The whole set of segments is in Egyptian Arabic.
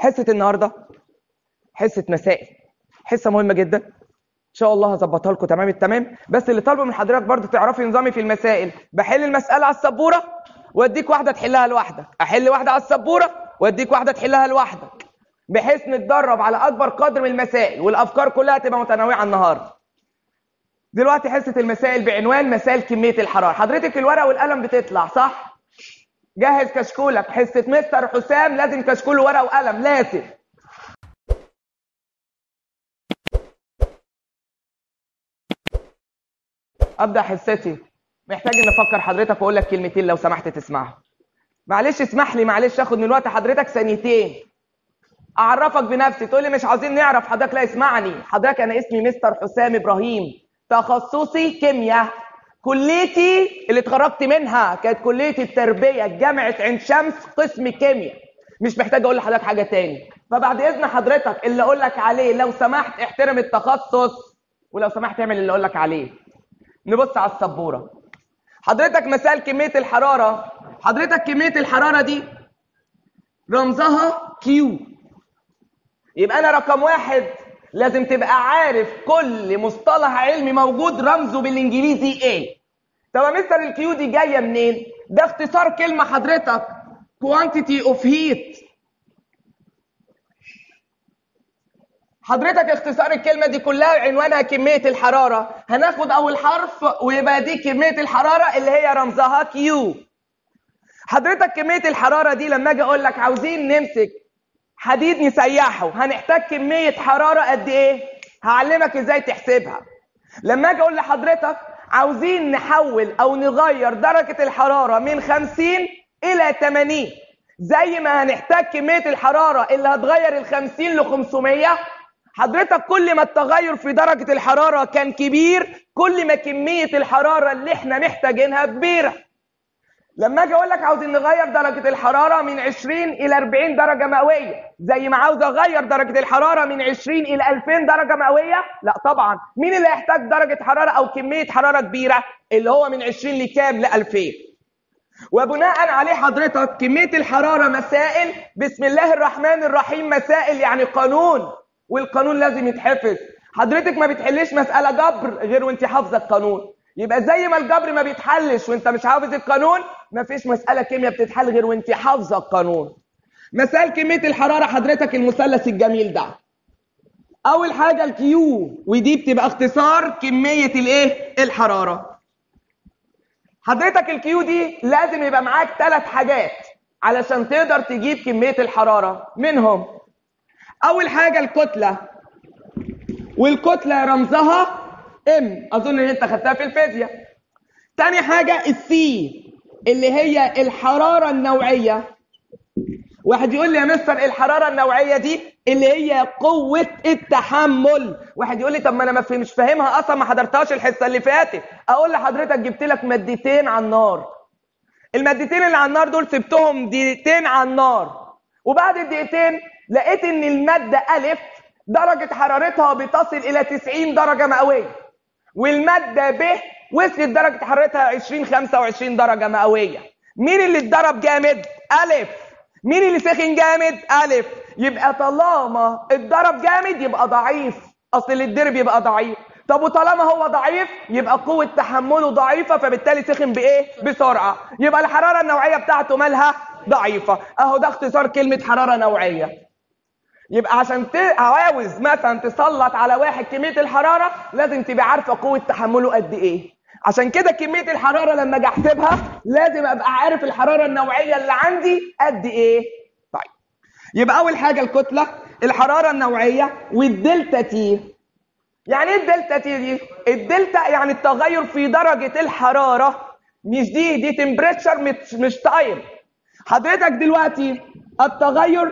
حصه النهارده حصه مسائل حصه مهمه جدا ان شاء الله هظبطها لكم تمام التمام بس اللي طالبه من حضرتك برضو تعرفي نظامي في المسائل بحل المساله على السبوره واديك واحده تحلها لوحدك احل واحده على السبوره واديك واحده تحلها لوحدك بحيث نتدرب على اكبر قدر من المسائل والافكار كلها تبقى متنوعه النهارده دلوقتي حصه المسائل بعنوان مسائل كميه الحراره حضرتك الورقه والقلم بتطلع صح جهز كشكولك حصه مستر حسام لازم كشكول ورقه وقلم لازم ابدا حصتي محتاج ان افكر حضرتك واقول لك كلمتين لو سمحت تسمعهم معلش اسمح لي معلش اخد من وقت حضرتك ثانيتين اعرفك بنفسي تقول لي مش عاوزين نعرف حضرتك لا اسمعني حضرتك انا اسمي مستر حسام ابراهيم تخصصي كيمياء كليتي اللي اتخرجت منها كانت كليه التربيه جامعه عين شمس قسم كيمياء مش محتاج اقول لحضرتك حاجه تاني فبعد اذن حضرتك اللي اقول لك عليه لو سمحت احترم التخصص ولو سمحت اعمل اللي اقول لك عليه نبص على السبوره حضرتك مسائل كميه الحراره حضرتك كميه الحراره دي رمزها كيو يبقى انا رقم واحد لازم تبقى عارف كل مصطلح علمي موجود رمزه بالانجليزي ايه طب يا مستر الكيو دي جايه منين ده اختصار كلمه حضرتك quantity of heat حضرتك اختصار الكلمة دي كلها عنوانها كمية الحرارة هناخد أول حرف ويبقى دي كمية الحرارة اللي هي رمزها كيو حضرتك كمية الحرارة دي لما أجي أقول لك عاوزين نمسك حديد نسيحه هنحتاج كمية حرارة قد إيه؟ هعلمك إزاي تحسبها لما أجي أقول لحضرتك عاوزين نحول أو نغير درجة الحرارة من 50 إلى 80 زي ما هنحتاج كمية الحرارة اللي هتغير ال 50 ل 500 حضرتك كل ما التغير في درجة الحرارة كان كبير كل ما كمية الحرارة اللي احنا محتاجينها كبيرة لما اجي اقول لك عاوزين نغير درجة الحرارة من 20 إلى 40 درجة مئوية زي ما عاوز اغير درجة الحرارة من 20 إلى 2000 درجة مئوية لا طبعا مين اللي هيحتاج درجة حرارة أو كمية حرارة كبيرة اللي هو من 20 لكام ل 2000 وبناء عليه حضرتك كمية الحرارة مسائل بسم الله الرحمن الرحيم مسائل يعني قانون والقانون لازم يتحفظ حضرتك ما بتحلش مسألة جبر غير وانت حافظة القانون يبقى زي ما الجبر ما بيتحلش وانت مش حافظ القانون ما فيش مسألة كيمياء بتتحل غير وانت حافظة القانون مسائل كمية الحرارة حضرتك المثلث الجميل ده أول حاجة الكيو ودي بتبقى اختصار كمية الايه؟ الحرارة حضرتك الكيو دي لازم يبقى معاك ثلاث حاجات علشان تقدر تجيب كمية الحرارة منهم أول حاجة الكتلة والكتلة رمزها ام أظن إن أنت خدتها في الفيزياء تاني حاجة السي اللي هي الحرارة النوعية واحد يقول لي يا مستر الحرارة النوعية دي اللي هي قوة التحمل واحد يقول لي طب ما انا ما مش فاهمها اصلا ما حضرتهاش الحصة اللي فاتت اقول لحضرتك جبت لك مادتين على النار المادتين اللي على النار دول سبتهم دقيقتين على النار وبعد الدقيقتين لقيت ان المادة ألف درجة حرارتها بتصل إلى 90 درجة مئوية والمادة ب وصلت درجة حرارتها 20 25 درجة مئوية مين اللي اتضرب جامد؟ ألف مين اللي سخن جامد؟ ألف يبقى طالما اتضرب جامد يبقى ضعيف أصل اللي اتضرب يبقى ضعيف طب وطالما هو ضعيف يبقى قوة تحمله ضعيفة فبالتالي سخن بإيه؟ بسرعة يبقى الحرارة النوعية بتاعته مالها؟ ضعيفة أهو ده اختصار كلمة حرارة نوعية يبقى عشان ت... عاوز مثلا تسلط على واحد كمية الحرارة لازم تبقى عارفة قوة تحمله قد إيه عشان كده كمية الحرارة لما اجي احسبها لازم ابقى عارف الحرارة النوعية اللي عندي قد ايه طيب يبقى اول حاجة الكتلة الحرارة النوعية والدلتا تي يعني ايه الدلتا تي دي الدلتا يعني التغير في درجة الحرارة مش دي دي تمبريتشر مش مش تايم حضرتك دلوقتي التغير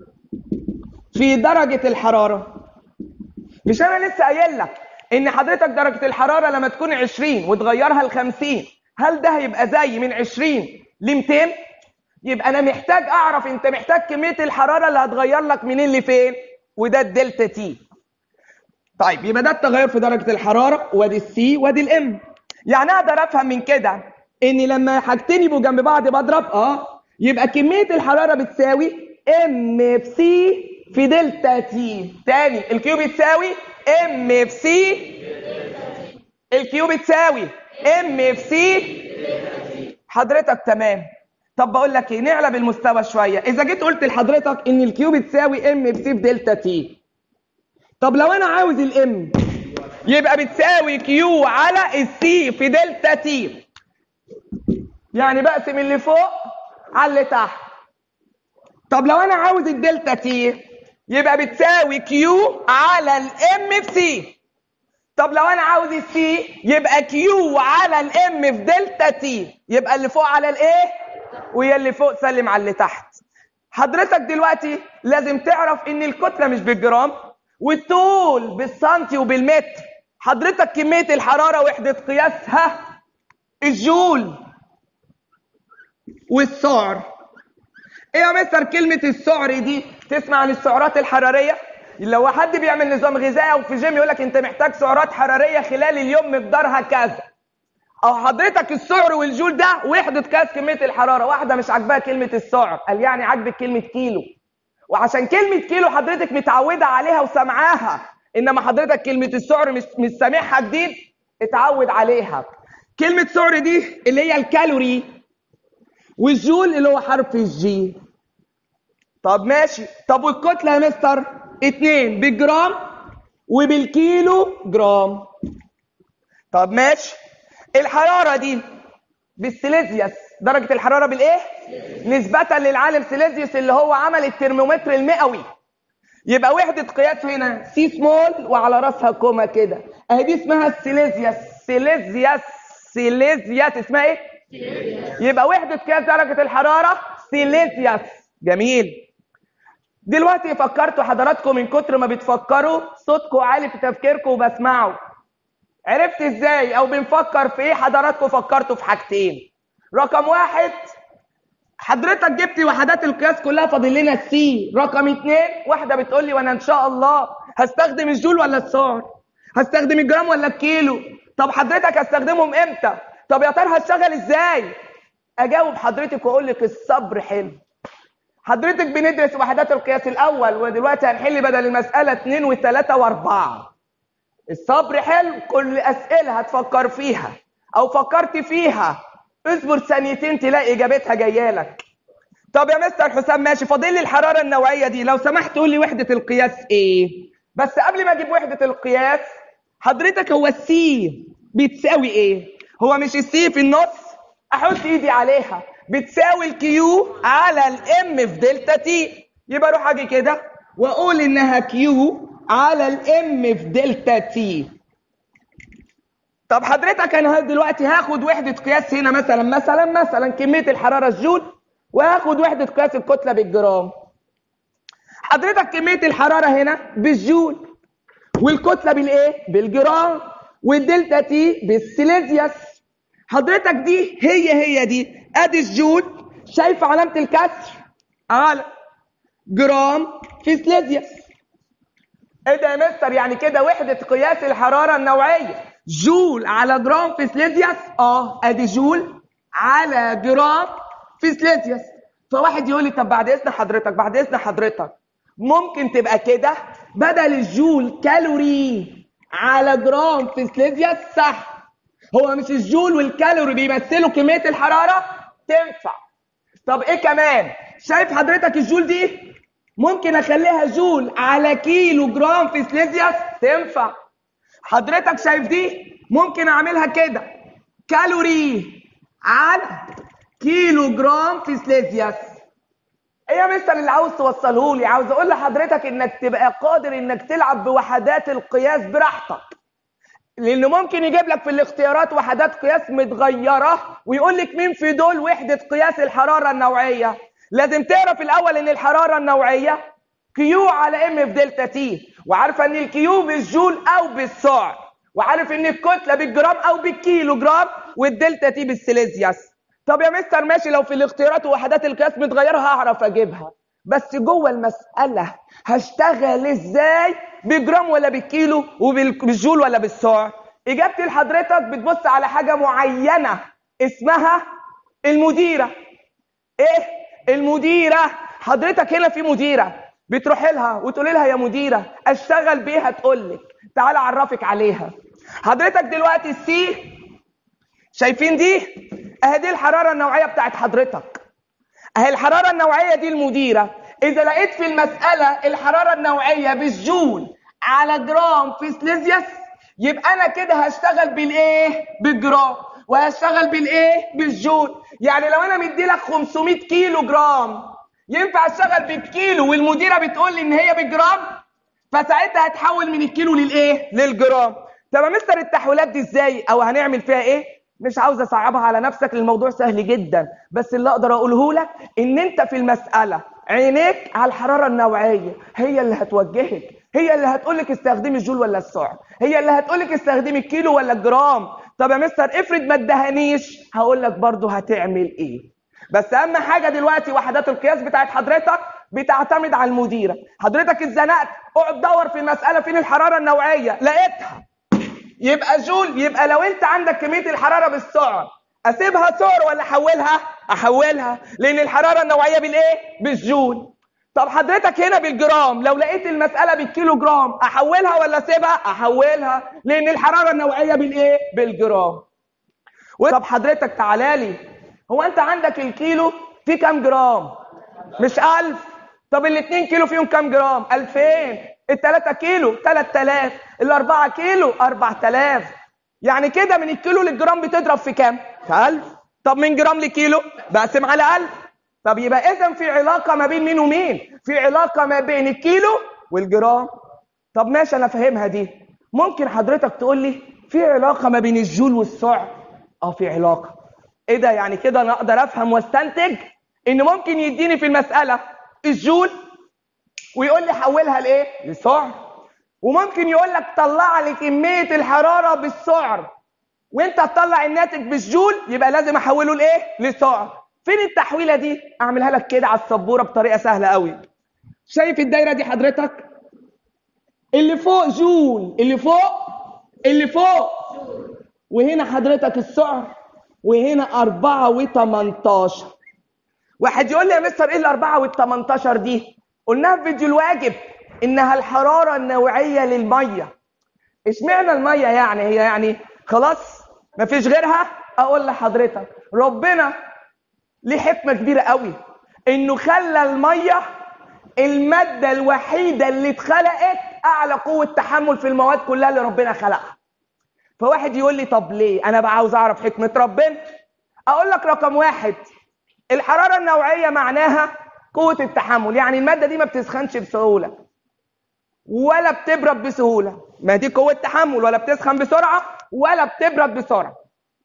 في درجة الحرارة مش انا لسه قايل لك ان حضرتك درجة الحرارة لما تكون 20 وتغيرها ل 50 هل ده هيبقى زي من 20 ل 200 يبقى انا محتاج اعرف انت محتاج كمية الحرارة اللي هتغير لك منين لفين وده الدلتا تي طيب يبقى ده التغير في درجة الحرارة وادي السي وادي الام يعني اقدر افهم من كده ان لما حاجتين يبقوا جنب بعض بضرب اه يبقى كمية الحرارة بتساوي ام في سي في دلتا تي تاني الكيو بتساوي ام في سي الكيو بتساوي ام في سي حضرتك تمام طب بقول لك ايه نعلى المستوى شويه اذا جيت قلت لحضرتك ان الكيو بتساوي ام في سي في دلتا تي طب لو انا عاوز الام يبقى بتساوي كيو على السي في دلتا تي يعني بقسم اللي فوق على اللي تحت طب لو انا عاوز الدلتا تي يبقى بتساوي كيو على الام في سي طب لو انا عاوز السي يبقى كيو على الام في دلتا تي يبقى اللي فوق على الايه وهي اللي فوق سلم على اللي تحت حضرتك دلوقتي لازم تعرف ان الكتله مش بالجرام والطول بالسنتي وبالمتر حضرتك كميه الحراره وحده قياسها الجول والسعر ايه يا مستر كلمه السعر دي تسمع عن السعرات الحراريه لو حد بيعمل نظام غذائي او في جيم يقول لك انت محتاج سعرات حراريه خلال اليوم مقدارها كذا او حضرتك السعر والجول ده وحده قياس كميه الحراره واحده مش عاجباها كلمه السعر قال يعني عاجبك كلمه كيلو وعشان كلمه كيلو حضرتك متعوده عليها وسامعاها انما حضرتك كلمه السعر مش مش سامعها جديد اتعود عليها كلمه سعر دي اللي هي الكالوري والجول اللي هو حرف الجي طب ماشي طب والكتله يا مستر اتنين بالجرام وبالكيلو جرام طب ماشي الحراره دي بالسيليزيوس درجه الحراره بالايه نسبه للعالم سيليزيوس اللي هو عمل الترمومتر المئوي يبقى وحده قياس هنا سي سمول وعلى راسها كوما كده اهي دي اسمها السيليزيوس سيليزيوس سيليزيوس اسمها ايه يبقى وحده قياس درجه الحراره سيليزيوس جميل دلوقتي فكرتوا حضراتكم من كتر ما بتفكروا صوتكم عالي في تفكيركم وبسمعه عرفت ازاي او بنفكر في ايه حضراتكم فكرتوا في حاجتين رقم واحد حضرتك جبت وحدات القياس كلها فاضل لنا السي رقم اتنين واحده بتقول لي وانا ان شاء الله هستخدم الجول ولا السعر هستخدم الجرام ولا الكيلو طب حضرتك هستخدمهم امتى طب يا ترى هشتغل ازاي اجاوب حضرتك واقول لك الصبر حلو حضرتك بندرس وحدات القياس الاول ودلوقتي هنحل بدل المساله اتنين وتلاته واربعه الصبر حلو كل اسئله هتفكر فيها او فكرت فيها اصبر ثانيتين تلاقي اجابتها جايه لك طب يا مستر حسام ماشي فاضل لي الحراره النوعيه دي لو سمحت قول لي وحده القياس ايه بس قبل ما اجيب وحده القياس حضرتك هو السي بتساوي ايه هو مش السي في النص احط ايدي عليها بتساوي الكيو على الام في دلتا تي يبقى اروح اجي كده واقول انها كيو على الام في دلتا تي طب حضرتك انا دلوقتي هاخد وحده قياس هنا مثلا مثلا مثلا كميه الحراره الجول وهاخد وحده قياس الكتله بالجرام حضرتك كميه الحراره هنا بالجول والكتله بالايه بالجرام والدلتا تي بالسيليزيوس حضرتك دي هي هي دي ادي الجول شايف علامه الكسر على جرام في سيليزيوس ايه ده يا مستر يعني كده وحده قياس الحراره النوعيه جول على جرام في سيليزيوس اه ادي جول على جرام في سيليزيوس فواحد يقول لي طب بعد اذن حضرتك بعد اذن حضرتك ممكن تبقى كده بدل الجول كالوري على جرام في سيليزيوس صح هو مش الجول والكالوري بيمثلوا كميه الحراره تنفع طب ايه كمان شايف حضرتك الجول دي ممكن اخليها جول على كيلو جرام في سيليزيوس تنفع حضرتك شايف دي ممكن اعملها كده كالوري على كيلو جرام في سيليزيوس ايه يا مستر اللي عاوز توصله لي عاوز اقول لحضرتك انك تبقى قادر انك تلعب بوحدات القياس براحتك لانه ممكن يجيب لك في الاختيارات وحدات قياس متغيره ويقول لك مين في دول وحده قياس الحراره النوعيه لازم تعرف الاول ان الحراره النوعيه كيو على ام في دلتا تي وعارفه ان الكيو بالجول او بالسعر وعارف ان الكتله بالجرام او بالكيلو جرام والدلتا تي بالسيليزيوس طب يا مستر ماشي لو في الاختيارات وحدات القياس متغيره هعرف اجيبها بس جوه المساله هشتغل ازاي بجرام ولا بالكيلو وبالجول ولا بالسعر اجابتي لحضرتك بتبص على حاجه معينه اسمها المديره ايه المديره حضرتك هنا في مديره بتروح لها وتقول لها يا مديره اشتغل بيها تقول لك تعالى اعرفك عليها حضرتك دلوقتي السي شايفين دي اهي دي الحراره النوعيه بتاعت حضرتك اهي الحراره النوعيه دي المديره اذا لقيت في المساله الحراره النوعيه بالجول على جرام في سليزيوس يبقى انا كده هشتغل بالايه بالجرام وهشتغل بالايه بالجول يعني لو انا مدي لك 500 كيلو جرام ينفع اشتغل بالكيلو والمديره بتقول لي ان هي بالجرام فساعتها هتحول من الكيلو للايه للجرام طب يا مستر التحويلات دي ازاي او هنعمل فيها ايه مش عاوز اصعبها على نفسك الموضوع سهل جدا بس اللي اقدر اقوله لك ان انت في المساله عينيك على الحراره النوعيه هي اللي هتوجهك هي اللي هتقول لك استخدمي الجول ولا السعر هي اللي هتقول لك استخدمي الكيلو ولا الجرام طب يا مستر افرض ما ادهنيش هقول لك برضه هتعمل ايه بس اهم حاجه دلوقتي وحدات القياس بتاعت حضرتك بتعتمد على المديره حضرتك اتزنقت اقعد دور في المساله فين الحراره النوعيه لقيتها يبقى جول يبقى لو انت عندك كميه الحراره بالسعر اسيبها سعر ولا احولها احولها لان الحراره النوعيه بالايه بالجول طب حضرتك هنا بالجرام لو لقيت المساله بالكيلو جرام احولها ولا اسيبها احولها لان الحراره النوعيه بالايه بالجرام طب حضرتك تعالى لي هو انت عندك الكيلو فيه كام جرام مش 1000 طب الاثنين كيلو فيهم كام جرام 2000 الثلاثة كيلو 3000 الأربعة كيلو 4000 يعني كده من الكيلو للجرام بتضرب في كام؟ في 1000 طب من جرام لكيلو بقسم على 1000 طب يبقى إذا في علاقة ما بين مين ومين؟ في علاقة ما بين الكيلو والجرام طب ماشي أنا فاهمها دي ممكن حضرتك تقول لي في علاقة ما بين الجول والسعر؟ اه في علاقة ايه ده يعني كده انا اقدر افهم واستنتج ان ممكن يديني في المسألة الجول ويقول لي حولها لايه؟ لسعر وممكن يقول لك طلع لي كمية الحرارة بالسعر وانت تطلع الناتج بالجول يبقى لازم احوله لايه؟ لسعر فين التحويلة دي؟ اعملها لك كده على السبورة بطريقة سهلة قوي شايف الدايرة دي حضرتك؟ اللي فوق جول اللي فوق اللي فوق وهنا حضرتك السعر وهنا أربعة وتمنتاشر واحد يقول لي يا مستر ايه الأربعة والتمنتاشر دي؟ قلناها في فيديو الواجب إنها الحرارة النوعية للمية اشمعنى المية يعني هي يعني خلاص مفيش غيرها أقول لحضرتك ربنا ليه حكمة كبيرة قوي إنه خلى المية المادة الوحيدة اللي اتخلقت أعلى قوة تحمل في المواد كلها اللي ربنا خلقها فواحد يقول لي طب ليه انا بقى عاوز اعرف حكمه ربنا اقول لك رقم واحد الحراره النوعيه معناها قوه التحمل يعني الماده دي ما بتسخنش بسهوله ولا بتبرد بسهوله ما دي قوه تحمل ولا بتسخن بسرعه ولا بتبرد بسرعه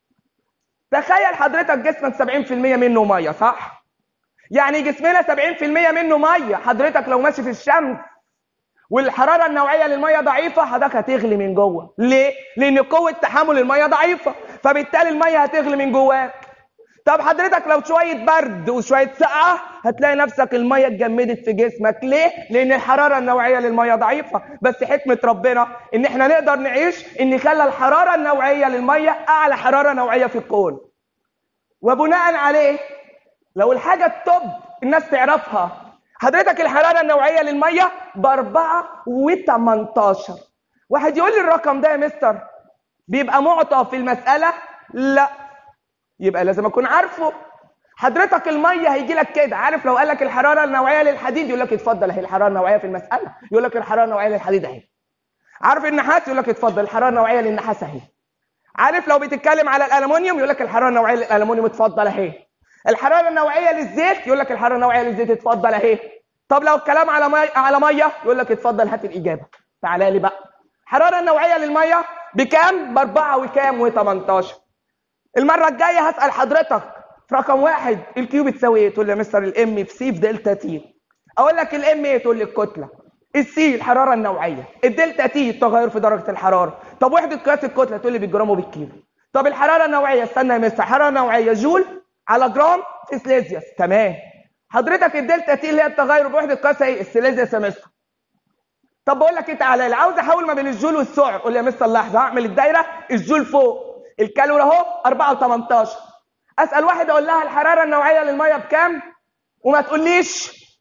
تخيل حضرتك جسمك 70% منه ميه صح يعني جسمنا 70% منه ميه حضرتك لو ماشي في الشمس والحراره النوعيه للميه ضعيفه حضرتك هتغلي من جوه ليه لان قوه تحمل الميه ضعيفه فبالتالي الميه هتغلي من جواك طب حضرتك لو شويه برد وشويه سقعه هتلاقي نفسك الميه اتجمدت في جسمك ليه لان الحراره النوعيه للميه ضعيفه بس حكمه ربنا ان احنا نقدر نعيش ان خلى الحراره النوعيه للميه اعلى حراره نوعيه في الكون وبناء عليه لو الحاجه التوب الناس تعرفها حضرتك الحراره النوعيه للميه باربعه و18 واحد يقول لي الرقم ده يا مستر بيبقى معطى في المساله لا يبقى لازم اكون عارفه حضرتك الميه هيجي لك كده عارف لو قال لك الحراره النوعيه للحديد يقول لك اتفضل اهي الحراره النوعيه في المساله يقول لك الحراره النوعيه للحديد اهي عارف النحاس يقول لك اتفضل الحراره النوعيه للنحاس اهي عارف لو بتتكلم على الالومنيوم يقول لك الحراره النوعيه للالومنيوم اتفضل اهي الحراره النوعيه للزيت يقول لك الحراره النوعيه للزيت اتفضل اهي طب لو الكلام على مي... على ميه يقول لك اتفضل هات الاجابه تعالى لي بقى الحراره النوعيه للميه بكام باربعه وكام و18 المره الجايه هسال حضرتك في رقم واحد الكيو بتساوي ايه تقول لي يا مستر الام في سي في دلتا تي اقول لك الام ايه تقول لي الكتله السي الحراره النوعيه الدلتا تي التغير في درجه الحراره طب وحده قياس الكتله تقول لي بالجرام وبالكيلو طب الحراره النوعيه استنى يا مستر الحراره النوعيه جول على جرام في سليزيوس تمام حضرتك الدلتا تي اللي هي التغير بوحده قياس ايه السليزيوس يا مستر طب بقول لك ايه تعالى لي عاوز احول ما بين الجول والسعر قول لي يا مستر لحظه هعمل الدايره الجول فوق الكالوري اهو 4 و18 اسال واحد اقول لها الحراره النوعيه للميه بكام وما تقوليش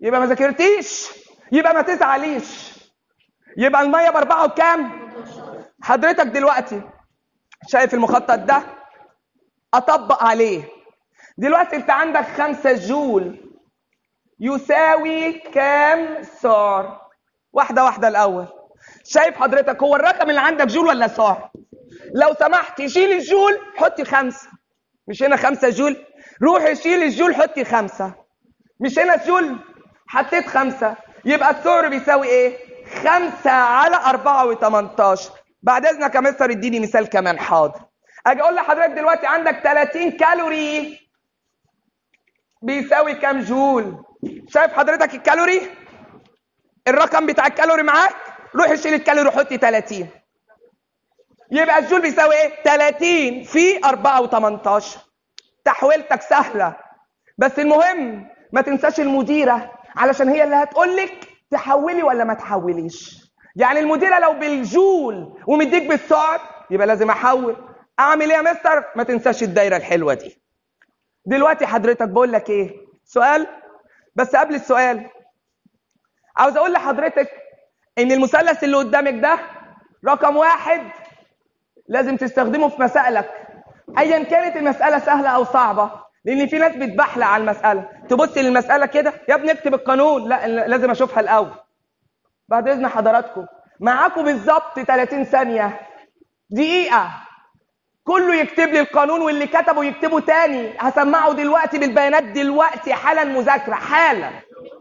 يبقى ما ذاكرتيش يبقى ما تزعليش يبقى الميه باربعه وكام حضرتك دلوقتي شايف المخطط ده اطبق عليه دلوقتي انت عندك خمسة جول يساوي كام سعر واحدة واحدة الأول شايف حضرتك هو الرقم اللي عندك جول ولا سعر لو سمحت شيل الجول حطي خمسة مش هنا خمسة جول روحي شيل الجول حطي خمسة مش هنا جول حطيت خمسة يبقى السعر بيساوي ايه خمسة على أربعة وتمنتاشر بعد إذنك يا مستر اديني مثال كمان حاضر أجي أقول لحضرتك دلوقتي عندك 30 كالوري بيساوي كام جول شايف حضرتك الكالوري الرقم بتاع الكالوري معاك روح شيل الكالوري وحطي 30 يبقى الجول بيساوي ايه 30 في 4 و18 تحويلتك سهله بس المهم ما تنساش المديره علشان هي اللي هتقول لك تحولي ولا ما تحوليش يعني المديره لو بالجول ومديك بالسعر يبقى لازم احول اعمل ايه يا مستر ما تنساش الدايره الحلوه دي دلوقتي حضرتك بقول لك ايه سؤال بس قبل السؤال عاوز اقول لحضرتك ان المثلث اللي قدامك ده رقم واحد لازم تستخدمه في مسائلك ايا كانت المساله سهله او صعبه لان في ناس بتبحلق على المساله تبص للمساله كده يا ابني اكتب القانون لا لازم اشوفها الاول بعد اذن حضراتكم معاكم بالظبط 30 ثانيه دقيقه كله يكتب لي القانون واللي كتبه يكتبه تاني هسمعه دلوقتي بالبيانات دلوقتي حالا مذاكره حالا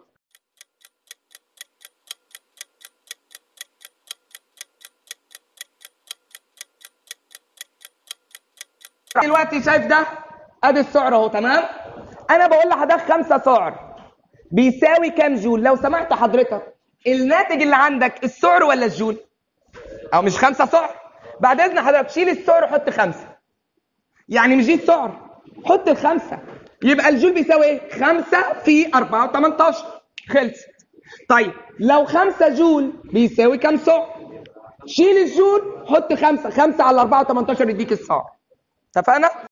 دلوقتي شايف ده ادي السعر اهو تمام انا بقول لحضرتك خمسة سعر بيساوي كام جول لو سمحت حضرتك الناتج اللي عندك السعر ولا الجول او مش خمسة سعر بعد اذن حضرتك شيل السعر وحط خمسة يعني مش دي السعر حط الخمسة يبقى الجول بيساوي ايه خمسة في أربعة وتمنتاشر خلصت طيب لو خمسة جول بيساوي كام سعر شيل الجول حط خمسة خمسة على أربعة وتمنتاشر يديك السعر اتفقنا